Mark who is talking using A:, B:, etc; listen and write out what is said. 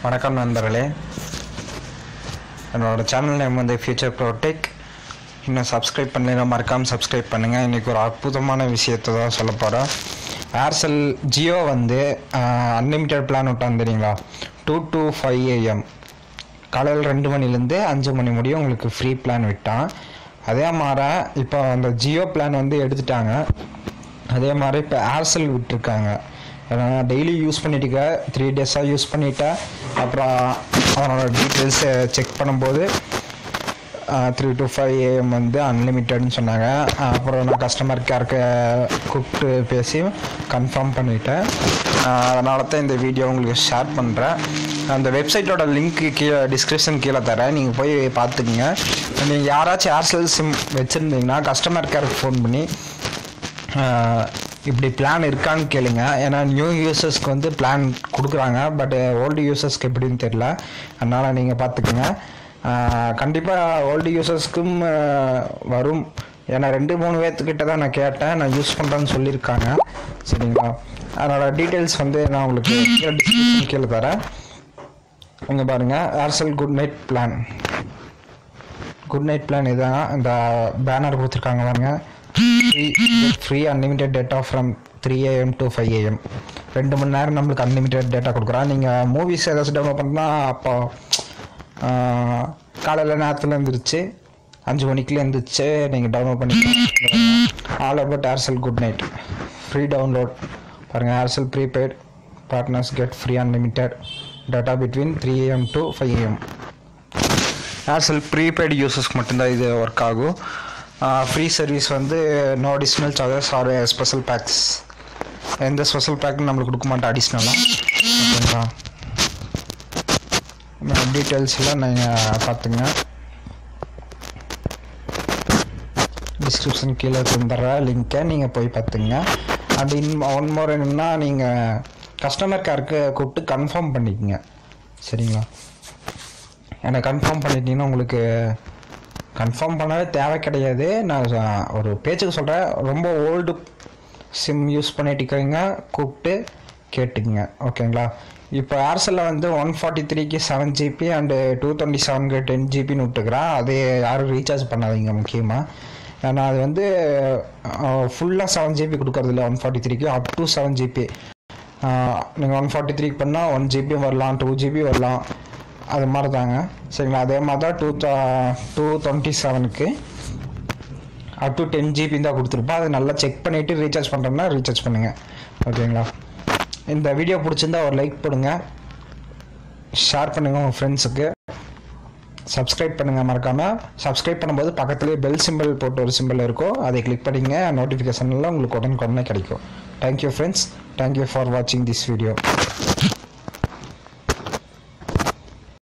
A: வணக்கம் நண்பர்களே என்னோட சேனல் நேம் வந்து ஃபியூச்சர் ப்ரோடெக் இன்னும் சப்ஸ்கிரைப் பண்ணலாம் மறக்காமல் சப்ஸ்கிரைப் பண்ணுங்கள் இன்றைக்கி ஒரு அற்புதமான விஷயத்தை தான் சொல்ல போகிறோம் ஏர்செல் ஜியோ வந்து அன்லிமிட்டெட் பிளான் விட்டான் தெரியுங்களா டூ டு ஃபைவ் ஏஎம் காலையில் ரெண்டு மணிலேருந்து அஞ்சு மணி முடியும் உங்களுக்கு ஃப்ரீ பிளான் விட்டான் அதே மாதிரி இப்போ அந்த ஜியோ பிளான் வந்து எடுத்துட்டாங்க அதே மாதிரி இப்போ ஏர்செல் விட்டுருக்காங்க ஏன்னா டெய்லி யூஸ் பண்ணிட்டுக்க த்ரீ டேஸாக யூஸ் பண்ணிட்டேன் அப்புறம் அவனோட டீட்டெயில்ஸை செக் பண்ணும்போது த்ரீ டு ஃபைவ் ஏஎம் வந்து அன்லிமிட்டட்னு சொன்னாங்க அப்புறம் நான் கஸ்டமர் கேருக்கு கூப்பிட்டு பேசி கன்ஃபார்ம் பண்ணிட்டேன் அதனால தான் இந்த வீடியோ உங்களுக்கு ஷேர் பண்ணுறேன் அந்த வெப்சைட்டோட லிங்க்கு கீழே டிஸ்கிரிப்ஷன் கீழே தரேன் நீங்கள் போய் பார்த்துக்குங்க நீங்கள் யாராச்சும் ஏர்செல் சிம் வச்சுருந்தீங்கன்னா கஸ்டமர் கேருக்கு ஃபோன் பண்ணி ஆஹ் இப்படி பிளான் இருக்கான்னு கேளுங்க ஏன்னா நியூ யூசர்ஸ்க்கு வந்து பிளான் கொடுக்குறாங்க பட் ஓல்டு யூசர்ஸ்க்கு எப்படின்னு தெரில அதனால் நீங்கள் பார்த்துக்குங்க கண்டிப்பாக ஓல்டு யூசர்ஸ்க்கும் வரும் ஏன்னா ரெண்டு மூணு பேர்த்துக்கிட்ட தான் நான் கேட்டேன் நான் யூஸ் பண்ணுறேன்னு சொல்லியிருக்காங்க சரிங்களா அதனோட டீட்டெயில்ஸ் வந்து நான் உங்களுக்கு கீழே description கீழே தரேன் இங்கே பாருங்கள் Aircel good night plan good night plan இதுதான் இந்த பேனர் கொடுத்துருக்காங்க பாருங்க free unlimited data from three AM to five AM ரெண்டு மணி நேரம் நம்மளுக்கு அன்லிமிட்டெட் டேட்டா கொடுக்குறான் நீங்கள் மூவிஸ் ஏதாச்சும் டவுன்லோட் பண்ணால் அப்போ காலையில் நேரத்தில் எழுந்திரிச்சு அஞ்சு மணிக்குள்ள எழுந்திரிச்சு நீங்கள் டவுன்லோட் பண்ணிக்கலாம் all about Aircel good night free download பாருங்கள் Aircel prepaid partners get free unlimited data between three AM to five AM Aircel prepaid யூசர்ஸ்க்கு மட்டும்தான் இது ஒர்க் ஆகும் ஃப்ரீ சர்வீஸ் வந்து no additional charges or special packs எந்த ஸ்பெஷல் பேக்கும் நம்மளுக்கு கொடுக்க மாட்டோம் அடிஷ்னலாக ஓகேங்களா டீட்டெயில்ஸ் எல்லாம் நீங்கள் பார்த்துங்க டிஸ்கிரிப்ஷன் கீழே தந்துடுற லிங்க்கை நீங்கள் போய் பார்த்துங்க அண்ட் இன் ஒன் மோர் என்னென்னா நீங்கள் கஸ்டமர் கேருக்கு கூப்பிட்டு கன்ஃபார்ம் பண்ணிக்கங்க சரிங்களா என்னை கன்ஃபார்ம் பண்ணிட்டீங்கன்னா உங்களுக்கு கன்ஃபார்ம் பண்ணவே தேவை கிடையாது நான் ச- ஒரு பேச்சுக்கு சொல்கிறேன் ரொம்ப ஓல்டு சிம் யூஸ் பண்ணிட்டு இருக்கவங்க கூப்பிட்டு கேட்டுக்குங்க ஓகேங்களா இப்போ ஏர்செல்லில் வந்து ஒன் ஃபார்ட்டி த்ரீக்கு seven GB and two twenty செவனுக்கு டென் ஜிபின்னு விட்டுக்கிறேன் அது யாரும் ரீசார்ஜ் பண்ணாதீங்க முக்கியமாக ஏன்னா அது வந்து ஃபுல்லாக செவன் ஜிபி கொடுக்கறதில்ல ஒன் ஃபார்ட்டி த்ரீக்கு அப் டு செவன் ஜிபி நீங்கள் ஒன் ஃபார்ட்டி த்ரீக்கு பண்ணால் ஒன் ஜிபி வரலாம் டூ ஜிபி வரலாம் அது மாதிரி தாங்க சரிங்களா அதே மாதிரி தான் டூ டூ டுவெண்ட்டி செவனுக்கு அப் டு டென் ஜிபி தான் கொடுத்துருப்பா அதை நல்லா செக் பண்ணிவிட்டு ரீசார்ஜ் பண்ணுறோம்னா ரீசார்ஜ் பண்ணுங்கள் ஓகேங்களா இந்த வீடியோ பிடிச்சிருந்தா ஒரு லைக் போடுங்க ஷேர் பண்ணுங்கள் உங்கள் ஃப்ரெண்ட்ஸுக்கு சப்ஸ்கிரைப் பண்ணுங்கள் மறக்காமல் சப்ஸ்கிரைப் பண்ணும்போது பக்கத்துலேயே பெல் சிம்பிள் போட்டு ஒரு சிம்பிள் இருக்கும் அதை கிளிக் பண்ணிங்க நோட்டிஃபிகேஷன்லாம் உங்களுக்கு உடனுக்குடனே கிடைக்கும் தேங்க்யூ ஃப்ரெண்ட்ஸ் தேங்க்யூ ஃபார் வாட்சிங் திஸ் வீடியோ